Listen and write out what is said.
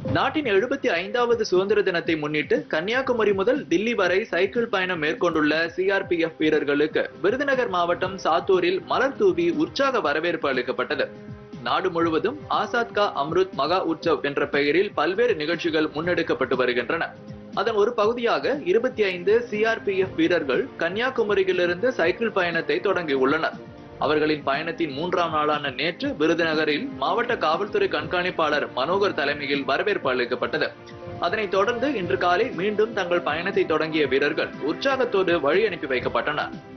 நாட்டின் எழுபத்தி ஐந்தாவது சுதந்திர தினத்தை முன்னிட்டு கன்னியாகுமரி முதல் தில்லி வரை சைக்கிள் பயணம் மேற்கொண்டுள்ள சிஆர்பிஎஃப் வீரர்களுக்கு விருதுநகர் மாவட்டம் சாத்தூரில் மலர் தூவி உற்சாக வரவேற்பு அளிக்கப்பட்டது நாடு முழுவதும் ஆசாத் கா அம்ருத் மகா உற்சவ் என்ற பெயரில் பல்வேறு நிகழ்ச்சிகள் முன்னெடுக்கப்பட்டு வருகின்றன அதன் ஒரு பகுதியாக இருபத்தி ஐந்து சிஆர்பிஎஃப் வீரர்கள் கன்னியாகுமரியிலிருந்து சைக்கிள் பயணத்தை தொடங்கியுள்ளனர் அவர்களின் பயணத்தின் மூன்றாம் நாளான நேற்று விருதுநகரில் மாவட்ட காவல்துறை கண்காணிப்பாளர் மனோகர் தலைமையில் வரவேற்பு அளிக்கப்பட்டது அதனைத் தொடர்ந்து இன்று காலை மீண்டும் தங்கள் பயணத்தை தொடங்கிய வீரர்கள் உற்சாகத்தோடு வழி அனுப்பி வைக்கப்பட்டனர்